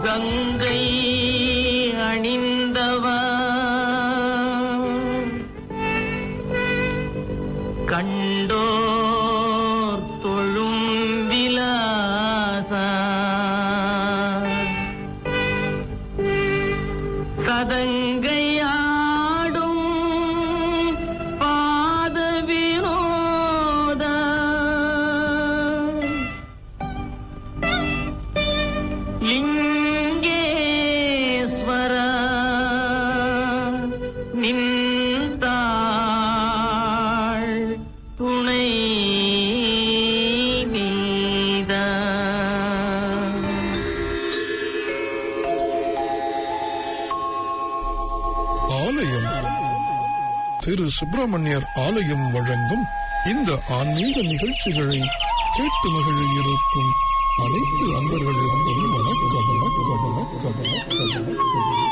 கங்கை அணிந்தவா கண்டோர் தொழும் விலாசா சதங்கையாடும் பாத வினோத லிங்கேஸ்வர நின்றாள் துணை நீதா ஆலயம் திரு சுப்பிரமணியர் ஆலயம் வழங்கும் இந்த ஆன்மீக நிகழ்ச்சிகளை கேட்டு மகிழ இருக்கும் அனைத்து அன்பர்களுக்கும் வணக்கம் வணக்கம் வணக்கம் வணக்கம் வணக்கம்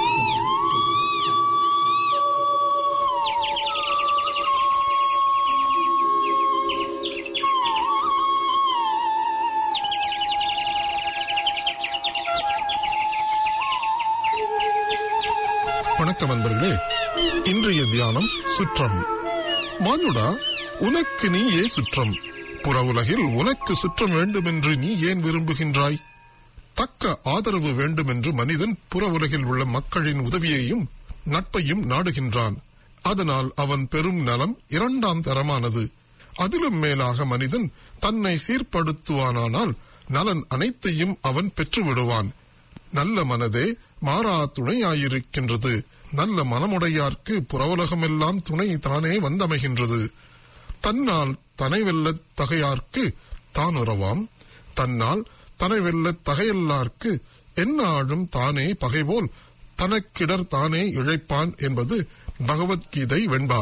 வணக்கம் அன்பர்களே இன்றைய தியானம் சுற்றம் மானுடா உனக்கு நீயே சுற்றம் புற உலகில் உனக்கு சுற்றம் வேண்டும் என்று நீ ஏன் விரும்புகின்றாய் தக்க ஆதரவு வேண்டும் என்று மனிதன் புற உலகில் உள்ள மக்களின் உதவியையும் நட்பையும் நாடுகின்றான் அதனால் அவன் பெரும் நலம் இரண்டாம் தரமானது அதிலும் மேலாக மனிதன் தன்னை சீர்படுத்துவானானால் நலன் அனைத்தையும் அவன் பெற்றுவிடுவான் நல்ல மனதே மாறா துணையாயிருக்கின்றது நல்ல மனமுடையார்க்கு புறவுலகமெல்லாம் துணை தானே வந்தமைகின்றது தன்னால் தனை வெல்லத் தகையார்க்கு தான் உறவாம் தன்னால் தனை வெல்லத் தகையல்லார்க்கு எந்நாளும் தானே பகைபோல் தனக்கிடர் தானே இழைப்பான் என்பது பகவத்கீதை வெண்பா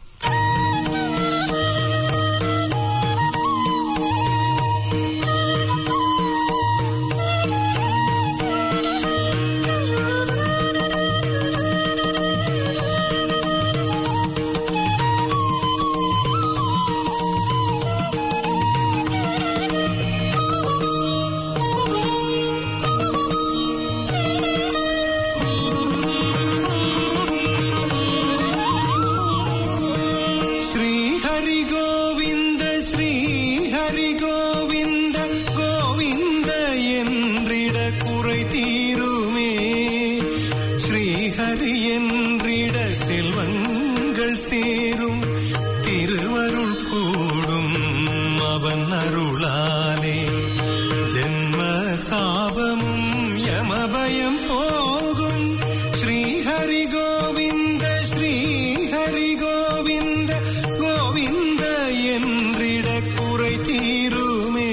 ശ്രീഹരി ഗോവിന്ദ ശ്രീഹരി ഗോവിന്ദ ഗോവിന്ദ என்றிட குறை தீருமே ஸ்ரீஹரி என்றிட செல்வங்கள் சேரும் திருவருள் கூடும் அவன் அருளாலே ஜென்ம சாபமும் யமபயம் போகும் ஸ்ரீஹரி கோவிந்த ஸ்ரீஹரி கோவிந்த கோவிந்த என்றிட குறை தீருமே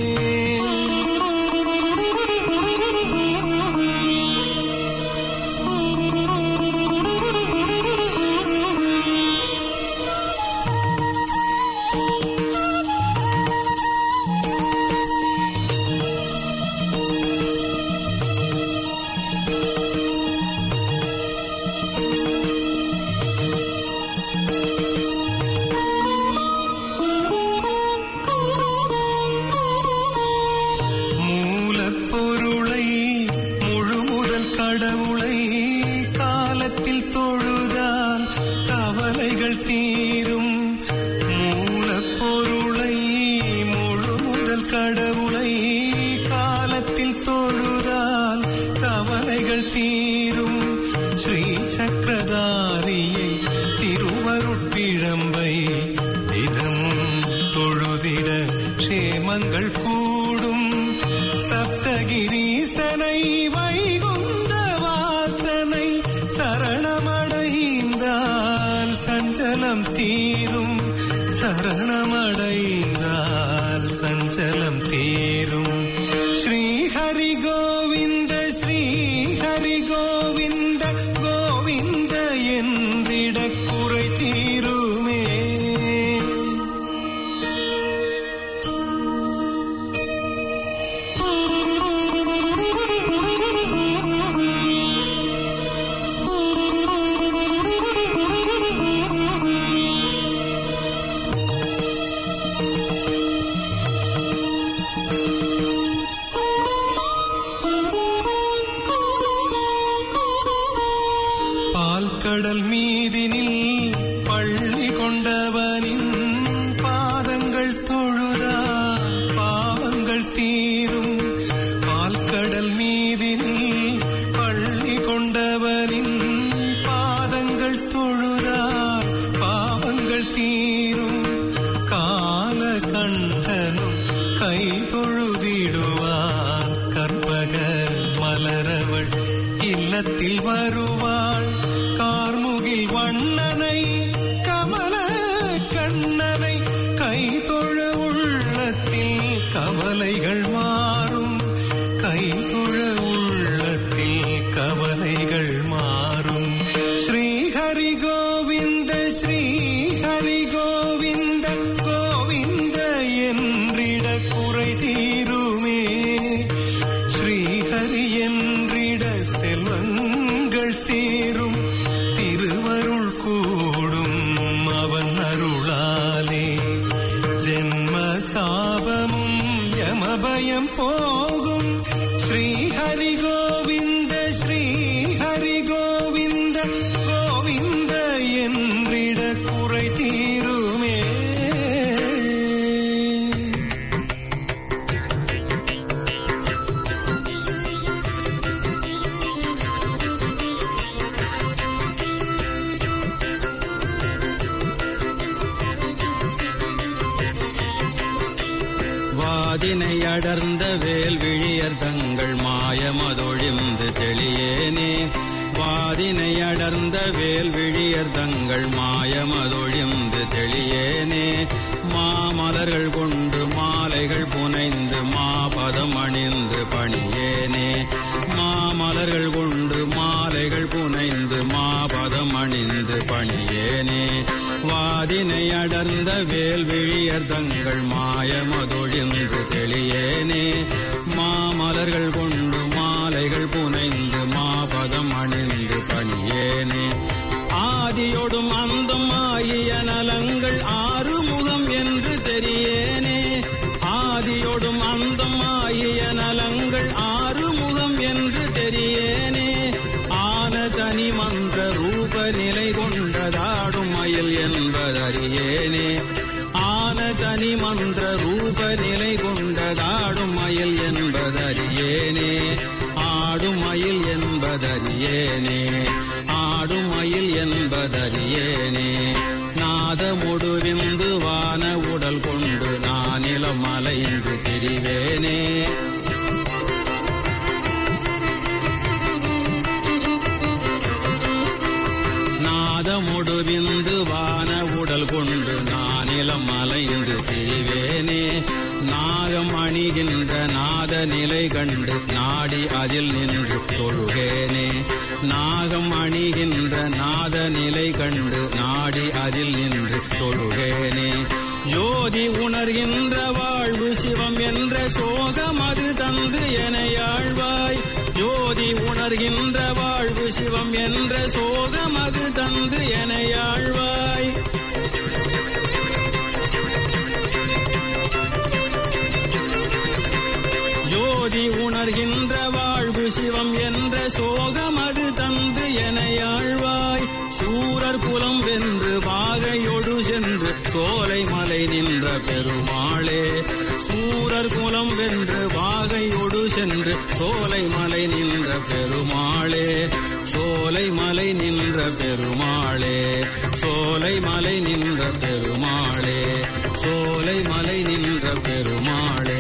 மூலப்பொருளை முழு முதல் கடவுளை காலத்தில் தொழுதால் கவலைகள் தீரும் மூலப்பொருளை முழு முதல் கடவுளை காலத்தில் தொழுதால் கவலைகள் தீரும் ஸ்ரீ சக்கரதாரியை திருவருட்பிழம்பை தினமும் தொழுதிட க்ஷேமங்கள் கூடும் சப்தகிரீசனை வைகுந்த வாசனை சரணமடைந்தால் சஞ்சலம் தீரும் சரணமடைந்தால் சஞ்சலம் தீரும் ஸ்ரீஹரி கோவிந்த ஸ்ரீஹரி கோவிந்த கோவிந்த என்றிட குறை தீருமே கடல் மீதினில் பள்ளி கொண்டவனின் பாதங்கள் தொழுதா பாவங்கள் தீரும் பால்கடல் மீதினில் பள்ளி கொண்டவனின் பாதங்கள் தொழுதா பாவங்கள் தீரும் கால கண்டனும் கை தொழுதிடுவான் கற்பக மலரவள் இல்லத்தில் வருவாள் கார்முகில் வண்ணனை கமல கண்ணனை கை தொழ உள்ளத்தில் கவலைகள் மாறும் கை தொழ உள்ளத்தில் கவலைகள் மாறும் ஸ்ரீ ஹரி கோவிந்த ஸ்ரீ ஹரி கோவிந்த கோவிந்த என்றிட குறை தீருமே ஸ்ரீஹரி என்றிட செல்வங்கள் சேரும் திருவருள் கூடும் அவன் அருளாலே ஜென்ம சாபமும் யமபயம் போகும் ஸ்ரீஹரி கோவிந்த ஸ்ரீஹரி கோவிந்த கோவிந்த என்றிட குறை தீருமே வாதினை அடர்ந்த வேல்விழியர் தங்கள் மாயமதொழிந்து தெளியேனே வாதினை அடர்ந்த வேல்விழியர் தங்கள் மாயமதொழிந்து தெளியேனே மாமலர்கள் கொண்டு மாலைகள் புனைந்து மாபதம் அணிந்து பணியேனே மாமலர்கள் கொண்டு மாலைகள் புனைந்து மாபதம் அணிந்து பணியேனே வாதினை அடர்ந்த வேல்விழியர் தங்கள் மாயமதொழிந்து தெளியேனே மாமலர்கள் கொண்டு மாலைகள் புனைந்து மாபதம் அணிந்து பணியேனே ஆதியொடும் அந்தம் ஆகிய நலங்கள் ஆறுமுகம் என்று தெரியேனே ஆதியொடும் அந்தம் ஆகிய நலங்கள் ஆறுமுகம் என்று தெரியேனே ஆன தனி மன்ற ரூப நிலை கொண்டதாடும் மயில் என்பதறியேனே ஆன தனி மன்ற ரூப நிலை கொண்டதாடும் மயில் என்பதறியேனே ஆடும் மயில் என்பதறியேனே ஆடும் மயில் என்பதறியேனே நாதமுடு விந்து வான உடல் கொண்டு நானிலம் அலைந்து திரிவேனே நாதமுடு விந்து வான உடல் கொண்டு நானிலம் அலைந்து திரிவேனே நாகம் அணிகின்ற நாத நிலை கண்டு நாடி அதில் நின்று தொழுகேனே நாகம் அணிகின்ற நாத நிலை கண்டு நாடி அதில் நின்று தொழுகேனே ஜோதி உணர்கின்ற வாழ்வு சிவம் என்ற சோகம் அது தந்து எனையாழ்வாய் ஜோதி உணர்கின்ற வாழ்வு சிவம் என்ற சோகம் அது தந்து எனையாழ்வாய் ஜோதி உணர்கின்ற வாழ்வு சிவம் என்ற சோகம் அது தந்து எனையாழ்வாய் சூரர் குலம் வென்று வாகையொடு சென்று சோலை மலை நின்ற பெருமாளே சூரர் குலம் வென்று வாகையொடு சென்று சோலை மலை நின்ற பெருமாளே சோலை மலை நின்ற பெருமாளே சோலை மலை நின்ற பெருமாளே சோலை மலை நின்ற பெருமாளே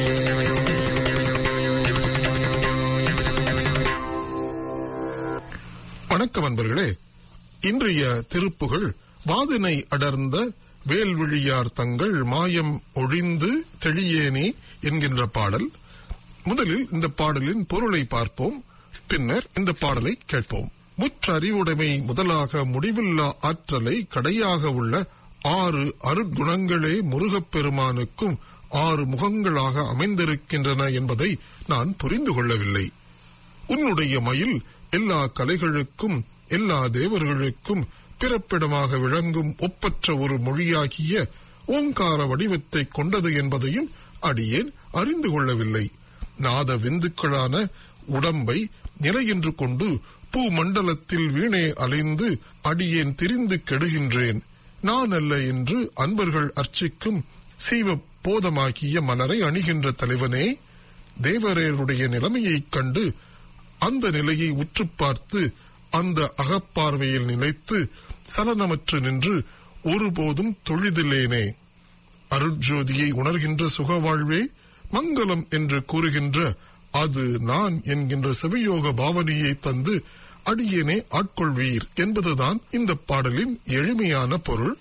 வணக்கம் அன்பர்களே இன்றைய திருப்புகள் வாதினை அடர்ந்த வேல்விழியார் தங்கள் மாயம் ஒழிந்து தெளியேனே என்கின்ற பாடல் முதலில் இந்த பாடலின் பொருளை பார்ப்போம் பின்னர் இந்த பாடலை கேட்போம் முற்றறிவுடைமை முதலாக முடிவில்லா ஆற்றலை கடையாக உள்ள ஆறு அருட்குணங்களே முருகப் பெருமானுக்கும் ஆறு முகங்களாக அமைந்திருக்கின்றன என்பதை நான் புரிந்து கொள்ளவில்லை உன்னுடைய மயில் எல்லா கலைகளுக்கும் எல்லா தேவர்களுக்கும் பிறப்பிடமாக விளங்கும் ஒப்பற்ற ஒரு மொழியாகிய ஓங்கார வடிவத்தை கொண்டது என்பதையும் அடியேன் அறிந்து கொள்ளவில்லை நாத விந்துக்களான உடம்பை நிலையென்று கொண்டு பூ மண்டலத்தில் வீணே அலைந்து அடியேன் திரிந்து கெடுகின்றேன் நான் அல்ல என்று அன்பர்கள் அர்ச்சிக்கும் சீவ போதமாகிய மலரை அணிகின்ற தலைவனே தேவரேருடைய நிலைமையைக் கண்டு அந்த நிலையை உற்று பார்த்து அந்த அகப்பார்வையில் நிலைத்து சலனமற்று நின்று ஒருபோதும் தொழிதிலேனே அருட்ஜோதியை உணர்கின்ற சுகவாழ்வே மங்களம் என்று கூறுகின்ற அது நான் என்கின்ற செவியோக பாவனையை தந்து அடியேனே ஆட்கொள்வீர் என்பதுதான் இந்த பாடலின் எளிமையான பொருள்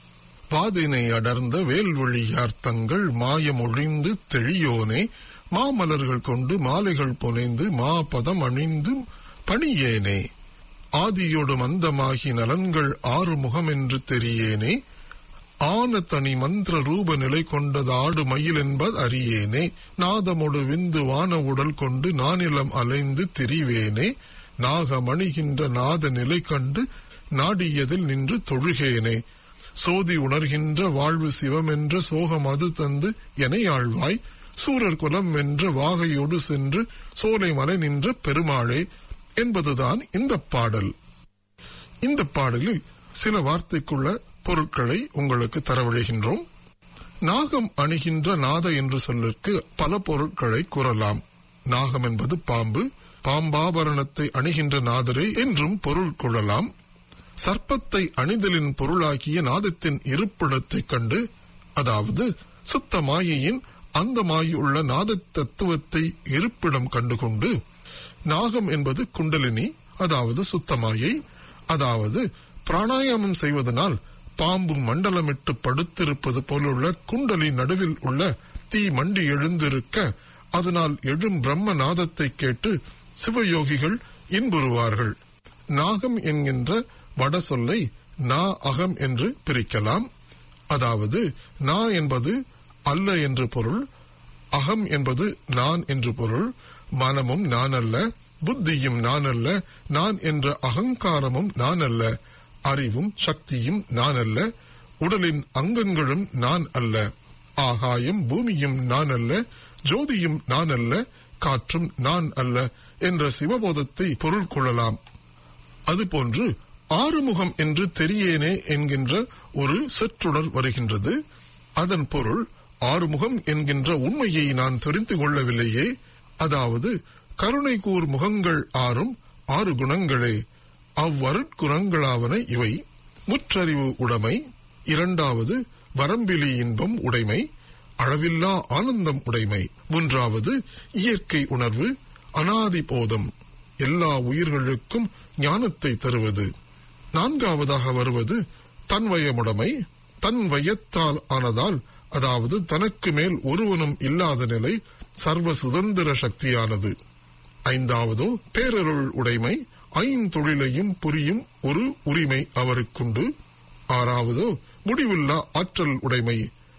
வாதினை அடர்ந்த வேல்வழியார் தங்கள் மாயம் ஒழிந்து தெளியோனே மாமலர்கள் கொண்டு மாலைகள் புனைந்து மாபதம் அணிந்து பணியேனே ஆதியோடு மந்தமாகி நலன்கள் ஆறு முகம் என்று தெரியேனே ஆன தனி மந்திர ரூப நிலை கொண்டது ஆடு மயில் என்பது அறியேனே நாதமொடு விந்து வான உடல் கொண்டு நானிலம் அலைந்து திரிவேனே நாகமணிகின்ற நாத நிலை கண்டு நாடியதில் நின்று தொழுகேனே சோதி உணர்கின்ற வாழ்வு சிவம் என்ற சோகம் அது தந்து எனை ஆழ்வாய் சூரர் குலம் வென்ற வாகையோடு சென்று சோலை மலை நின்ற பெருமாளே என்பதுதான் இந்த பாடல் இந்த பாடலில் சில வார்த்தைக்குள்ள பொருட்களை உங்களுக்கு தரவழைகின்றோம் நாகம் அணிகின்ற நாத என்று சொல்லிற்கு பல பொருட்களை கூறலாம் நாகம் என்பது பாம்பு பாம்பாபரணத்தை அணிகின்ற நாதரே என்றும் பொருள் கொள்ளலாம் சர்ப்பத்தை அணிதலின் பொருளாகிய நாதத்தின் இருப்பிடத்தைக் கண்டு அதாவது சுத்த மாயையின் அந்த மாயுள்ள நாத தத்துவத்தை இருப்பிடம் கண்டுகொண்டு நாகம் என்பது குண்டலினி அதாவது சுத்தமாயை அதாவது பிராணாயாமம் செய்வதனால் பாம்பு மண்டலமிட்டு படுத்திருப்பது போலுள்ள குண்டலி நடுவில் உள்ள தீ மண்டி எழுந்திருக்க அதனால் எழும் பிரம்ம நாதத்தை கேட்டு சிவயோகிகள் இன்புறுவார்கள் நாகம் என்கின்ற வட சொல்லை நா அகம் என்று பிரிக்கலாம் அதாவது நா என்பது அல்ல என்று பொருள் அகம் என்பது நான் என்று பொருள் மனமும் நான் அல்ல புத்தியும் நான் அல்ல நான் என்ற அகங்காரமும் நான் அல்ல அறிவும் சக்தியும் நான் அல்ல உடலின் அங்கங்களும் நான் அல்ல ஆகாயம் பூமியும் நான் அல்ல ஜோதியும் நான் அல்ல காற்றும் நான் அல்ல என்ற சிவபோதத்தை பொருள் கொள்ளலாம் அதுபோன்று ஆறுமுகம் என்று தெரியேனே என்கின்ற ஒரு சொற்றொடர் வருகின்றது அதன் பொருள் ஆறுமுகம் என்கின்ற உண்மையை நான் தெரிந்து கொள்ளவில்லையே அதாவது கருணை கூர் முகங்கள் ஆறும் ஆறு குணங்களே அவ்வருட்குணங்களாவன இவை முற்றறிவு உடைமை இரண்டாவது வரம்பிலி இன்பம் உடைமை அளவில்லா ஆனந்தம் உடைமை மூன்றாவது இயற்கை உணர்வு அனாதி போதம் எல்லா உயிர்களுக்கும் ஞானத்தை தருவது நான்காவதாக வருவது தன்வயமுடைமை தன் வயத்தால் ஆனதால் அதாவது தனக்கு மேல் ஒருவனும் இல்லாத நிலை சர்வ சுதந்திர சக்தியானது ஐந்தாவதோ பேரருள் உடைமை ஐந்தொழிலையும் புரியும் ஒரு உரிமை அவருக்குண்டு ஆறாவதோ முடிவில்லா ஆற்றல் உடைமை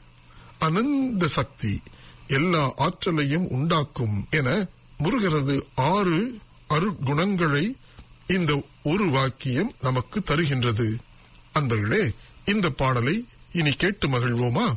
அனந்த சக்தி எல்லா ஆற்றலையும் உண்டாக்கும் என முருகரது ஆறு அருகுணங்களை இந்த ஒரு வாக்கியம் நமக்கு தருகின்றது அன்பர்களே இந்த பாடலை இனி கேட்டு மகிழ்வோமா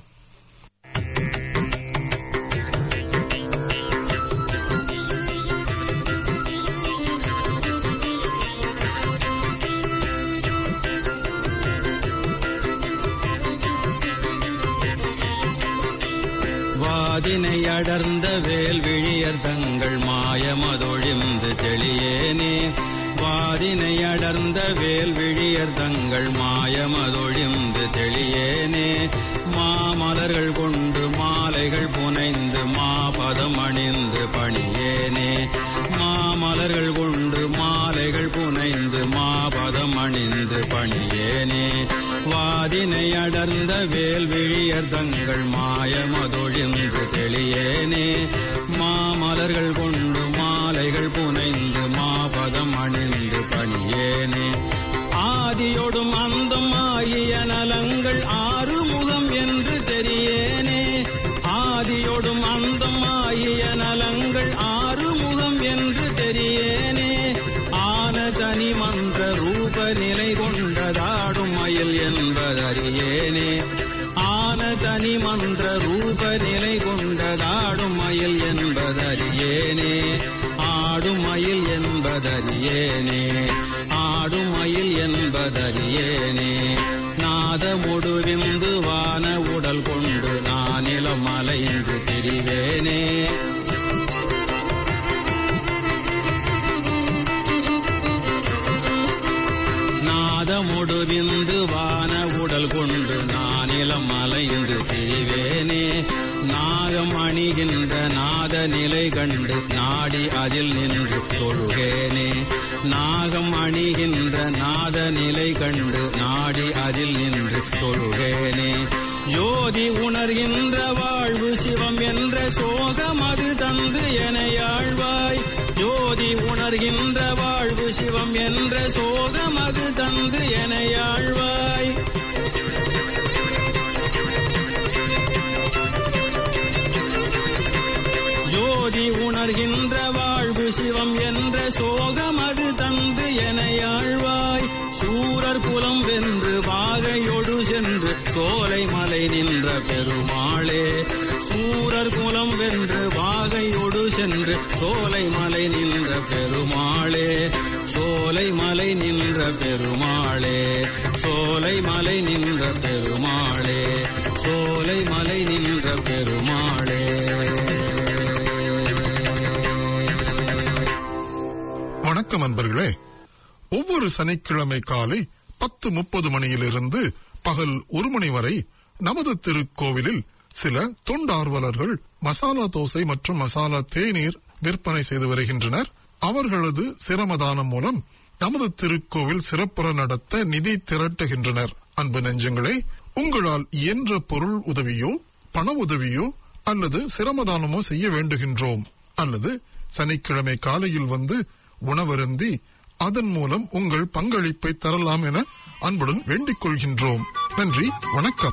வாதினை அடர்ந்த வேல் விழியர் தங்கள் மாயமதொழிந்து தெளியேனே வாதினை அடர்ந்த வேல் விழியர் தங்கள் மாயமதொழிந்து தெளியேனே மாமலர்கள் கொண்டு மாலைகள் புனைந்து மாபதம் அணிந்து பணியேனே மாமலர்கள் கொண்டு மாலைகள் புனைந்து மாபதம் அணிந்து பணியேனே வாதினை அடர்ந்த வேல் விழியர் தங்கள் மாயமதொழிந்து தெளியேனே மாமலர்கள் கொண்டு மாலைகள் புனைந்து மாபதம் அணிந்து பணியேனே ஆதியொடும் அந்தம் ஆகிய நலங்கள் ஆறுமுகம் என்று தெரியேனே ஆதியொடும் அந்தம் ஆகிய நலங்கள் ஆறுமுகம் என்று தெரியேனே ஆன தனி மன்ற ரூப நிலை கொண்டதாடும் மயில் என்பதறியேனே ஆன தனி மன்ற ரூப நிலை கொண்டதாடும் மயில் என்பதறியேனே ஆடும் மயில் என்பதறியேனே தெளியேனே நாதமுடு விந்து வான உடல் கொண்டு நானிலம் அலைந்து திரிவேனே நாதமுடு விந்து வான உடல் கொண்டு நானிலம் அலைந்து திரிவேனே நாகம் அணிகின்ற நாத நிலை கண்டு நாடி அதில் நின்று தொழுகேனே நாகம் அணிகின்ற நாத நிலை கண்டு நாடி அதில் நின்று தொழுகேனே ஜோதி உணர்கின்ற வாழ்வு சிவம் என்ற சோகம் அது தந்து எனையாழ்வாய் ஜோதி உணர்கின்ற வாழ்வு சிவம் என்ற சோகம் அது தந்து எனையாழ்வாய் ஜோதி உணர்கின்ற வாழ்வு சிவம் என்ற சோகம் அது தந்து எனையாழ்வாய் சூரர் குலம் வென்று வாகையொடு சென்று சோலை மலை நின்ற பெருமாளே சூரர் குலம் வென்று வாகையொடு சென்று சோலை மலை நின்ற பெருமாளே சோலை மலை நின்ற பெருமாளே சோலை மலை நின்ற பெருமாளே சோலை மலை நின்ற பெருமாளே வணக்கம் நண்பர்களே ஒவ்வொரு சனிக்கிழமை காலை பத்து முப்பது மணியிலிருந்து பகல் ஒரு மணி வரை நமது திருக்கோவிலில் சில தொண்டார்வலர்கள் மசாலா தோசை மற்றும் மசாலா தேநீர் விற்பனை செய்து வருகின்றனர் அவர்களது சிரமதானம் மூலம் நமது திருக்கோவில் சிறப்புற நடத்த நிதி திரட்டுகின்றனர் அன்பு நெஞ்சங்களே உங்களால் இயன்ற பொருள் உதவியோ பண உதவியோ அல்லது சிரமதானமோ செய்ய வேண்டுகின்றோம் அல்லது சனிக்கிழமை காலையில் வந்து உணவருந்தி அதன் மூலம் உங்கள் பங்களிப்பை தரலாம் என அன்புடன் வேண்டிக் கொள்கின்றோம் நன்றி வணக்கம்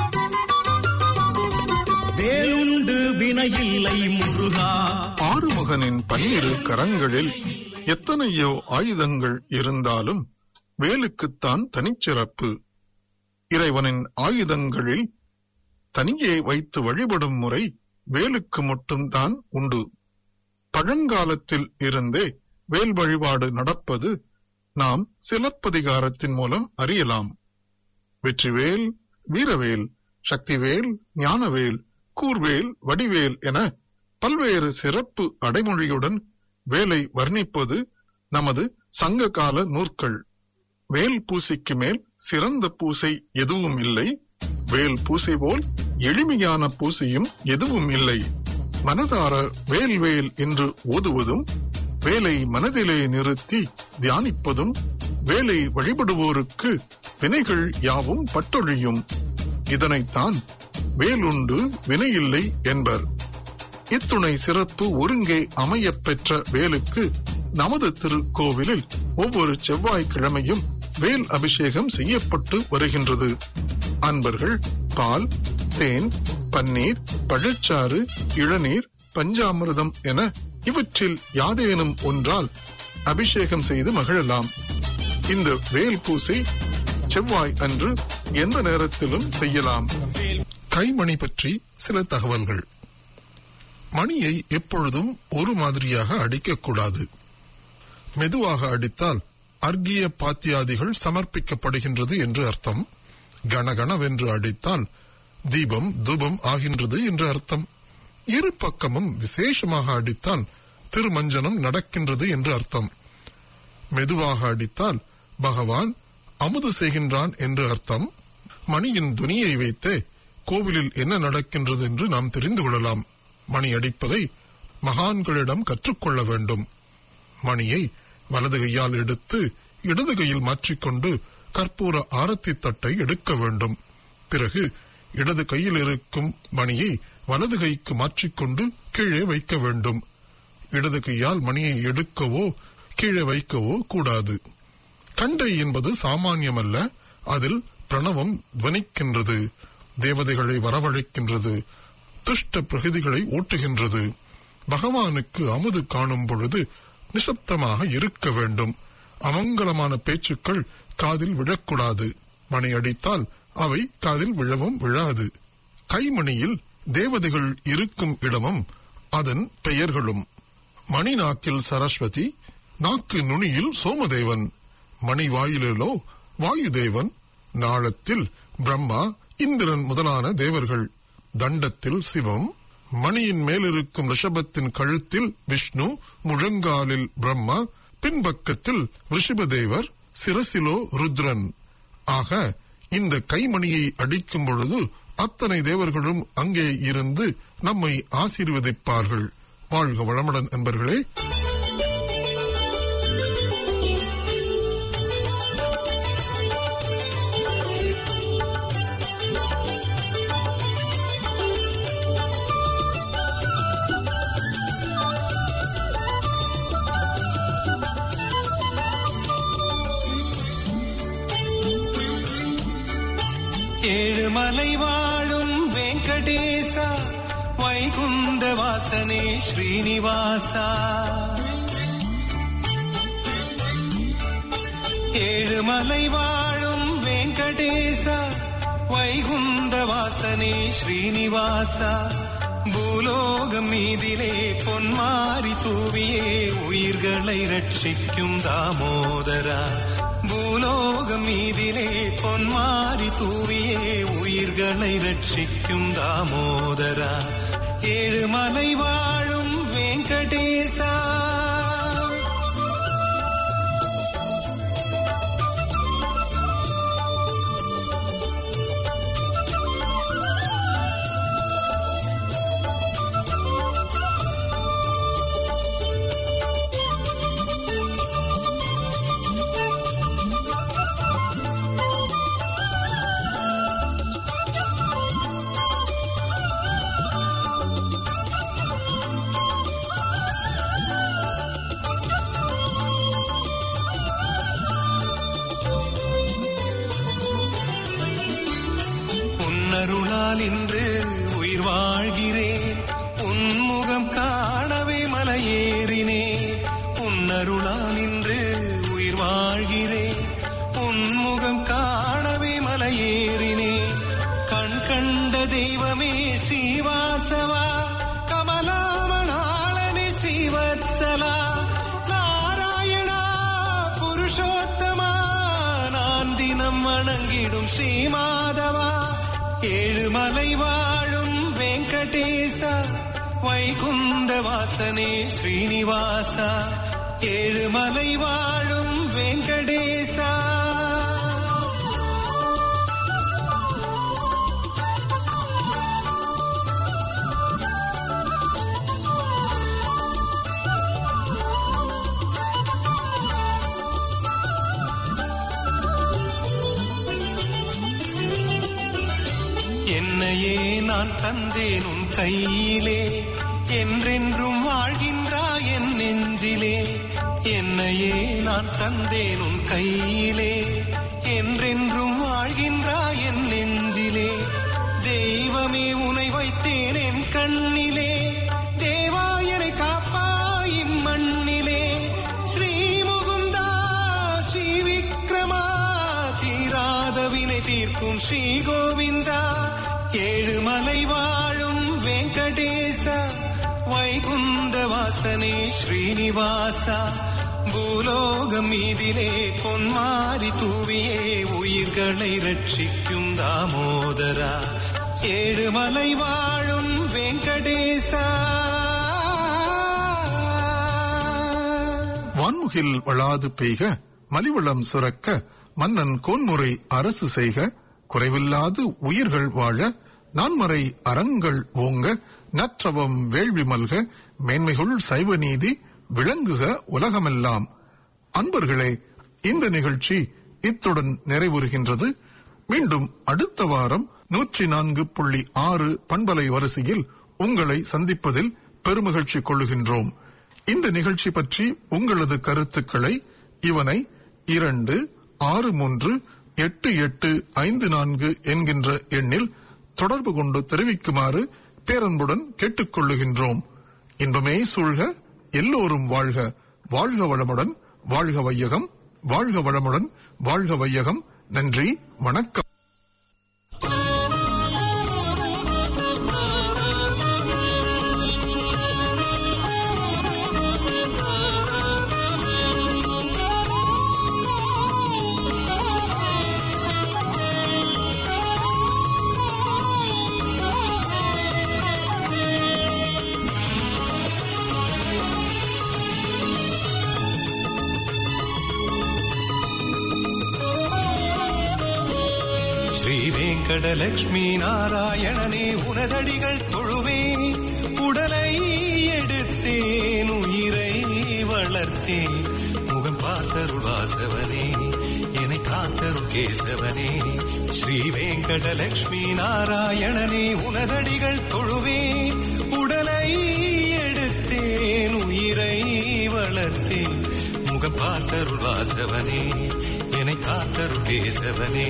வேலுண்டு வினையில்லை முருகா ஆறுமுகனின் பன்னிரு கரங்களில் எத்தனையோ ஆயுதங்கள் இருந்தாலும் வேலுக்குத்தான் தனிச்சிறப்பு இறைவனின் ஆயுதங்களில் தனியே வைத்து வழிபடும் முறை வேலுக்கு மட்டும்தான் உண்டு பழங்காலத்தில் இருந்தே வேல் வழிபாடு நடப்பது நாம் சிலப்பதிகாரத்தின் மூலம் அறியலாம் வெற்றிவேல் வீரவேல் சக்திவேல் ஞானவேல் கூர்வேல் வடிவேல் என பல்வேறு சிறப்பு அடைமொழியுடன் வேலை வர்ணிப்பது நமது சங்ககால நூற்கள் வேல் பூசைக்கு மேல் சிறந்த பூசை எதுவும் இல்லை வேல் பூசை போல் எளிமையான பூசையும் எதுவும் இல்லை மனதார வேல் வேல் என்று ஓதுவதும் வேலை மனதிலே நிறுத்தி தியானிப்பதும் வேலை வழிபடுவோருக்கு வினைகள் யாவும் பட்டொழியும் இதனைத்தான் வேலுண்டு வினையில்லை என்பர் இத்துணை சிறப்பு ஒருங்கே அமையப் பெற்ற வேலுக்கு நமது திருக்கோவிலில் ஒவ்வொரு செவ்வாய்க்கிழமையும் வேல் அபிஷேகம் செய்யப்பட்டு வருகின்றது அன்பர்கள் பால் தேன் பன்னீர் பழச்சாறு இளநீர் பஞ்சாமிர்தம் என இவற்றில் யாதேனும் ஒன்றால் அபிஷேகம் செய்து மகிழலாம் இந்த வேல் பூசை செவ்வாய் அன்று எந்த நேரத்திலும் செய்யலாம் கைமணி பற்றி சில தகவல்கள் மணியை எப்பொழுதும் ஒரு மாதிரியாக அடிக்கக்கூடாது மெதுவாக அடித்தால் அர்க்கிய பாத்தியாதிகள் சமர்ப்பிக்கப்படுகின்றது என்று அர்த்தம் கணகணவென்று அடித்தால் தீபம் தூபம் ஆகின்றது என்று அர்த்தம் இரு பக்கமும் விசேஷமாக அடித்தால் திருமஞ்சனம் நடக்கின்றது என்று அர்த்தம் மெதுவாக அடித்தால் பகவான் அமுது செய்கின்றான் என்று அர்த்தம் மணியின் துணியை வைத்தே கோவிலில் என்ன நடக்கின்றது என்று நாம் தெரிந்து கொள்ளலாம் மணி அடிப்பதை மகான்களிடம் கற்றுக்கொள்ள வேண்டும் மணியை வலது கையால் எடுத்து இடது கையில் மாற்றிக்கொண்டு கற்பூர ஆரத்தி தட்டை எடுக்க வேண்டும் பிறகு இடது கையில் இருக்கும் மணியை வலது கைக்கு மாற்றிக்கொண்டு கீழே வைக்க வேண்டும் இடது கையால் மணியை எடுக்கவோ கீழே வைக்கவோ கூடாது கண்டை என்பது சாமானியமல்ல அதில் பிரணவம் துவனிக்கின்றது தேவதைகளை வரவழைக்கின்றது துஷ்ட பிரகிதிகளை ஓட்டுகின்றது பகவானுக்கு அமுது காணும் பொழுது நிசப்தமாக இருக்க வேண்டும் அமங்கலமான பேச்சுக்கள் காதில் விழக்கூடாது மணி அடித்தால் அவை காதில் விழவும் விழாது கைமணியில் தேவதைகள் இருக்கும் இடமும் அதன் பெயர்களும் மணி நாக்கில் சரஸ்வதி நாக்கு நுனியில் சோமதேவன் மணி வாயிலிலோ வாயுதேவன் நாளத்தில் பிரம்மா இந்திரன் முதலான தேவர்கள் தண்டத்தில் சிவம் மணியின் மேலிருக்கும் ரிஷபத்தின் கழுத்தில் விஷ்ணு முழங்காலில் பிரம்மா பின்பக்கத்தில் ரிஷபதேவர் சிரசிலோ ருத்ரன் ஆக இந்த கைமணியை அடிக்கும் பொழுது அத்தனை தேவர்களும் அங்கே இருந்து நம்மை ஆசீர்வதிப்பார்கள் வாழ்க வளமுடன் என்பர்களே ஏழுமலை வாழும் வெங்கடேசா வைகுந்த வாசனே ஸ்ரீனிவாசா ஏழுமலை வாழும் வெங்கடேசா வைகுந்த வாசனே ஸ்ரீனிவாசா பூலோகம் மீதிலே பொன்மாரி தூவியே உயிர்களை ரட்சிக்கும் தாமோதரா பூலோகம் மீதிலே பொன்மாரி தூவியே உயிர்களை ரட்சிக்கும் தாமோதரா ஏழுமலை வாழும் வெங்கடேசா உன்னருளால் இன்று உயிர் வாழ்கிறேன் உன்முகம் காணவே மலையேறினேன் உன்னருளால் இன்று உயிர் வாழ்கிறேன் உன்முகம் காணவே மலையேறினேன் கண் கண்ட தெய்வமே ஸ்ரீவாசவா கமலாமணாளனே ஸ்ரீவத்சலா நாராயணா புருஷோத்தமா நான் தினம் வணங்கிடும் ஸ்ரீமாதவா ஏழுமலை வாழும் வெங்கடேசா வைகுந்த வாசனே ஸ்ரீனிவாசா ஏழுமலை வாழும் வெங்கடேசா என்னையே நான் தந்தேன் உன் கையிலே என்றென்றும் வாழ்கின்றாய் என் நெஞ்சிலே என்னையே நான் தந்தேன் உன் கையிலே என்றென்றும் வாழ்கின்றாய் என் நெஞ்சிலே தெய்வமே உனை வைத்தேன் என் கண்ணிலே தேவாயனை காப்பாய் இம்மண்ணிலே ஸ்ரீ முகுந்தா ஸ்ரீ விக்ரமா தீராத வினை தீர்க்கும் ஸ்ரீ கோவிந்தா ஏழுமலை வாழும் வெங்கடேசா வைகுந்த வாசனே ஸ்ரீனிவாசா பூலோகம் மீதிலே பொன்மாரி தூவியே உயிர்களை ரட்சிக்கும் தாமோதரா ஏழுமலை வாழும் வெங்கடேசா வான்முகில் வளாது பெய்க மலிவளம் சுரக்க மன்னன் கோன்முறை அரசு செய்க குறைவில்லாது உயிர்கள் வாழ நான்மறை அறங்கள் ஓங்க நற்றவம் வேள்வி மல்க மேன்மைகுள் சைவ நீதி விளங்குக உலகமெல்லாம் அன்பர்களே இந்த நிகழ்ச்சி இத்துடன் நிறைவுறுகின்றது மீண்டும் அடுத்த வாரம் நூற்றி நான்கு புள்ளி ஆறு பண்பலை வரிசையில் உங்களை சந்திப்பதில் பெருமகிழ்ச்சி கொள்ளுகின்றோம் இந்த நிகழ்ச்சி பற்றி உங்களது கருத்துக்களை இவனை இரண்டு ஆறு மூன்று எட்டு எட்டு ஐந்து நான்கு என்கின்ற எண்ணில் தொடர்பு கொண்டு தெரிவிக்குமாறு பேரன்புடன் கேட்டுக்கொள்ளுகின்றோம் இன்பமே சூழ்க எல்லோரும் வாழ்க வாழ்க வளமுடன் வாழ்க வையகம் வாழ்க வளமுடன் வாழ்க வையகம் நன்றி வணக்கம் Thank you. வெங்கடலட்சுமி நாராயணனே உனதடிகள் தொழுவேன் உடலை எடுத்தேன் உயிரை வளர்த்தேன் முகம் பார்த்தருள் வாசவனே என்னை காத்தருள் கேசவனே ஸ்ரீ வெங்கடலட்சுமி நாராயணனே உனதடிகள் தொழுவேன் உடலை எடுத்தேன் உயிரை வளர்த்தேன் முகம் பார்த்தருள் வாசவனே என்னை காத்தருள் கேசவனே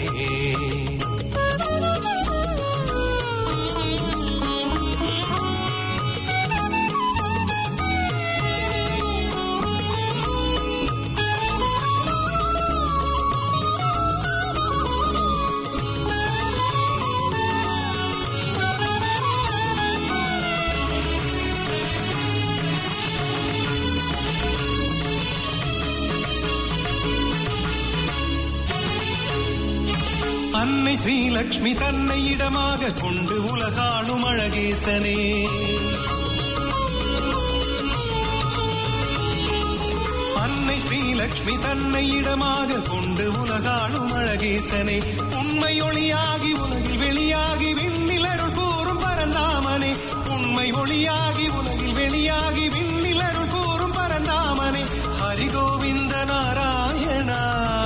அன்னை ஸ்ரீலக்ஷ்மி தன்னை இடமாக கொண்டு உலகாளும் அழகேசனே அன்னை ஸ்ரீலக்ஷ்மி தன்னை இடமாக கொண்டு உலகாளும் அழகேசனே உண்மை ஒளியாகி உலகில் வெளியாகி விண்ணில் அருள் கூறும் பரந்தாமனே உண்மை ஒளியாகி உலகில் வெளியாகி விண்ணில் அருள் கூறும் பரந்தாமனே ஹரிகோவிந்த நாராயணா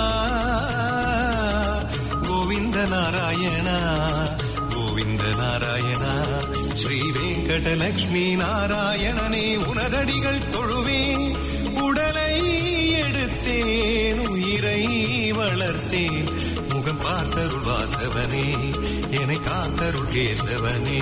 கோவிந்த நாராயணா கோவிந்த நாராயணா ஸ்ரீ வெங்கடலட்சுமி நாராயணனே உனதடிகள் தொழுவே உடலை எடுத்தேன் உயிரை வளர்த்தேன் முகம் பார்த்தருள் வாசவனே என்னை காத்தருள் கேசவனே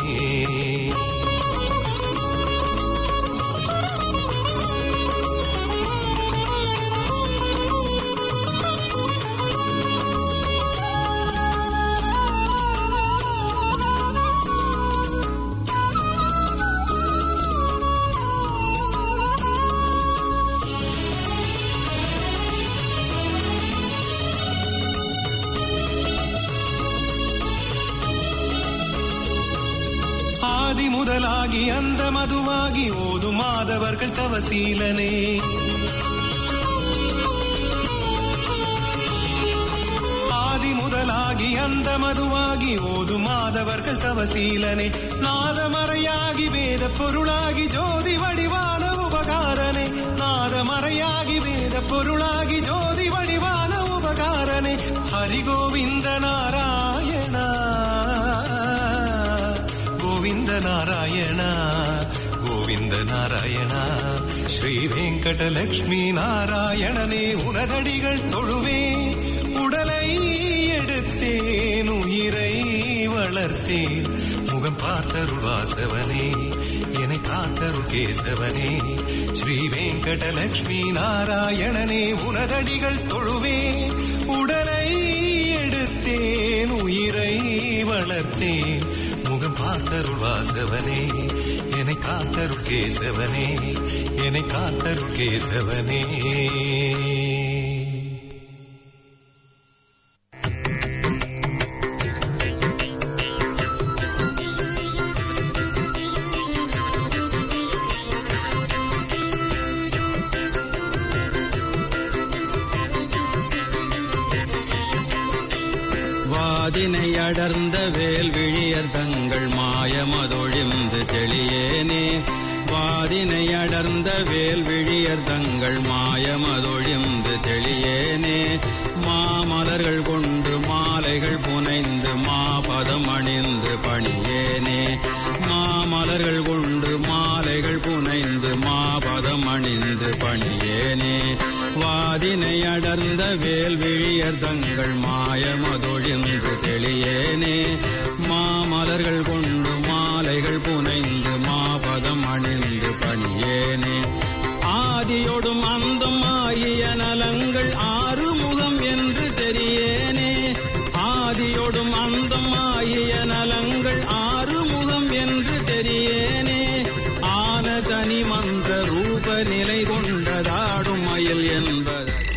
ஆதி முதலாகி அந்த மதுவாகி ஓது மாதவர்கள் தவசீலனே ஆதி முதலாகி அந்த மதுவாகி ஓது மாதவர்கள் தவசீலனே நாதமறையாகி வேத பொருளாகி ஜோதி வடிவான உபகாரனே நாதமறையாகி வேத பொருளாகி ஜோதி வடிவான உபகாரனே ஹரிகோவிந்த நாராயணா கோவிந்த நாராயணா கோவிந்த நாராயணா ஸ்ரீ வெங்கடலட்சுமி நாராயணனே உனதடிகள் தொழுவே உடலை எடுத்தேன் உயிரை வளர்த்தேன் முகம் பார்த்தருள் வாசவனே என்னை காத்தருள் கேசவனே ஸ்ரீ வெங்கடலட்சுமி நாராயணனே உனதடிகள் தொழுவே உடலை எடுத்தேன் உயிரை வளர்த்தேன் முகம் பார்த்தருள் வாசவனே என்னை காத்தருள் கேசவனே என்னை காத்தருள் கேசவனே வாதினை அடர்ந்த வேல்விழியர் தங்கள் மாயமதொழிந்து தெளியேனே வாதினை அடர்ந்த வேல்விழியர் தங்கள் மாயமதொழிந்து தெளியேனே மாமலர்கள் கொண்டு மாலைகள் புனைந்து மாபதம் அணிந்து பணியேனே மாமலர்கள் கொண்டு மாலைகள் புனைந்து மாபதம் அணிந்து பணியேனே வாதினை அடர்ந்த வேல்விழியர் தங்கள் மாயமதொழிந்து தெளியேனே மாமலர்கள் கொண்டு மாலைகள் புனைந்து மாபதம் அணிந்து பணியேனே ஆதியோடும் அந்தம் ஆகிய நலங்கள் ஆறுமுகம் என்று தெரியேனே ஆதியோடும் அந்தம் ஆகிய நலங்கள் ஆறுமுகம் என்று தெரியேனே ஆன தனி மன்ற ரூப நிலை கொண்டதாடும் மயில் என்பதை